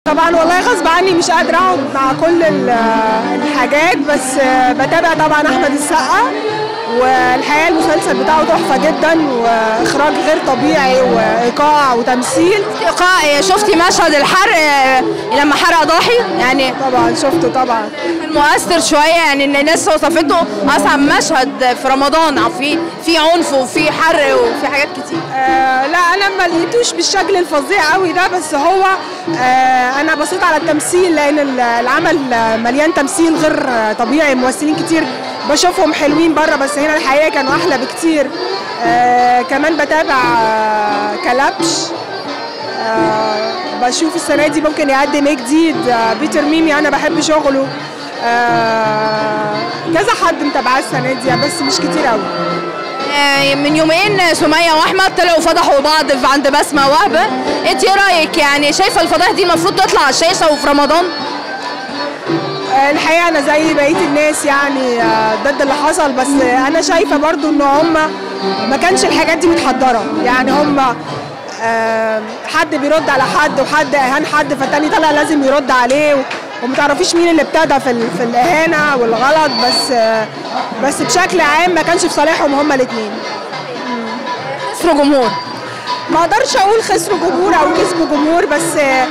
طبعا والله غصب عني مش قادرة اقعد مع كل ال- الحاجات بس بتابع طبعا احمد السقا والحقيقة المسلسل بتاعه تحفة جدا واخراج غير طبيعي وايقاع وتمثيل ايقاع شفتي مشهد الحرق آه، لما حرق ضاحي يعني طبعا شفته طبعا كان مؤثر شويه يعني ان الناس وصفته اصعب مشهد في رمضان في في عنف وفي حرق وفي حاجات كتير آه لا انا ما لقيتوش بالشكل الفظيع قوي ده بس هو آه انا بصيت على التمثيل لان ال- العمل مليان تمثيل غير طبيعي ممثلين كتير بشوفهم حلوين بره بس هنا الحقيقه كانوا احلى بكتير آه كمان بتابع آه كلبش آه بشوف السنه دي ممكن يقدم ايه جديد آه بيتر ميمي انا بحب شغله آه كذا حد متابعاه السنه دي بس مش كتير قوي آه، من يومين سمية واحمد طلعوا فضحوا بعض في عند بسمة وهبة انت ايه رايك يعني شايفه الفضايح دي المفروض تطلع على الشاشه وفي رمضان آه، الحقيقه انا زي بقيه الناس يعني آه، ضد اللي حصل بس آه، انا شايفه برضو ان هم ما كانش الحاجات دي متحضره يعني هم آه، حد بيرد على حد وحد اهان حد فالتاني طلع لازم يرد عليه و- وما تعرفيش مين اللي ابتدى في ال- في الاهانه والغلط بس آه، بس بشكل عام ما كانش في صالحهم هم الاثنين خسروا جمهور ما اقدرش اقول خسروا جمهور او كسبوا جمهور بس آه،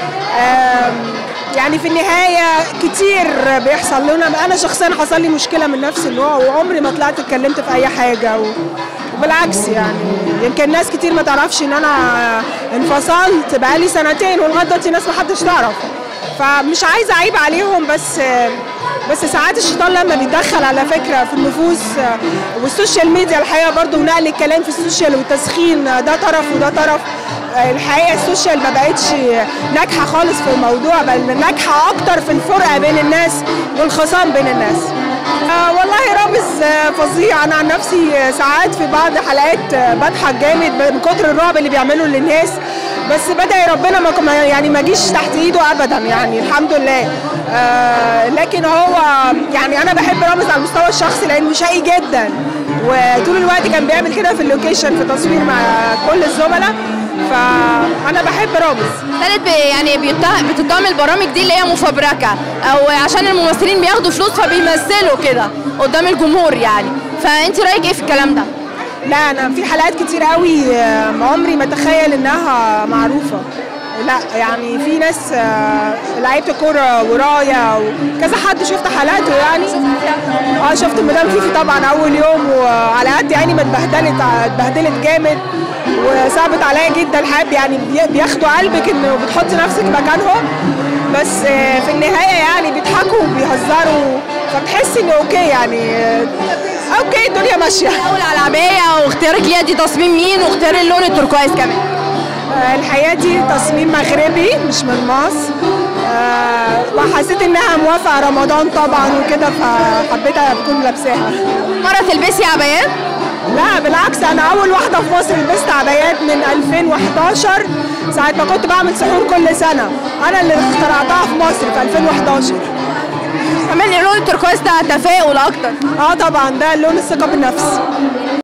آم، يعني في النهايه كتير بيحصل لنا انا شخصيا حصل لي مشكله من نفس النوع وعمري ما طلعت اتكلمت في اي حاجه و- وبالعكس يعني يمكن ناس كتير ما تعرفش ان انا انفصلت بقالي سنتين ولغايه دلوقتي ناس ما حدش تعرف فمش عايزه اعيب عليهم بس بس ساعات الشيطان لما بيتدخل على فكره في النفوس والسوشيال ميديا الحقيقه برضو نقل الكلام في السوشيال والتسخين ده طرف وده طرف الحقيقه السوشيال ما بقتش ناجحه خالص في الموضوع بل ناجحه اكتر في الفرقه بين الناس والخصام بين الناس آه والله رامز آه، فظيع انا عن نفسي آه، ساعات في بعض حلقات آه، بضحك جامد من كتر الرعب اللي بيعمله للناس بس بدعي ربنا ما ما- يعني ما جيش تحت ايده ابدا يعني الحمد لله آه لكن هو يعني انا بحب رامز على المستوى الشخصي لانه شقي جدا وطول الوقت كان بيعمل كده في اللوكيشن في تصوير مع كل الزملاء فانا بحب رامز ثالث بي- يعني بيتهم- بتتهم البرامج دي اللي هي مفبركه او عشان الممثلين بياخدوا فلوس فبيمثلوا كده قدام الجمهور يعني فانت رايك ايه في الكلام ده لا انا في حلقات كتير قوي آه، ما عمري ما اتخيل انها معروفه لا يعني في ناس آه، لعيبه الكوره ورايا وكذا حد شفت حلقاته يعني اه شفت مدام فيفي طبعا اول يوم وعلى قد يعني ما اتبهدلت اتبهدلت جامد وصعبت عليا جدا حاب يعني بي- بياخدوا قلبك انه بتحطي نفسك مكانهم بس آه، في النهايه يعني بيضحكوا وبيهزروا فبتحسي انه اوكي يعني آه، اوكي الدنيا ماشيه الاول على العبايه واختيارك ليها دي تصميم مين واختيار اللون التركوايز كمان آه، الحقيقه دي تصميم مغربي مش من مصر آه، وحسيت انها موافقه رمضان طبعا وكده فحبيت اكون لابساها مره تلبسي عبايات لا بالعكس انا اول واحده في مصر لبست عبايات من 2011 ساعه ما كنت بعمل سحور كل سنه انا اللي اخترعتها في مصر في 2011 كمان اللون التركوايز ده تفاؤل اكتر اه طبعا ده لون الثقه بالنفس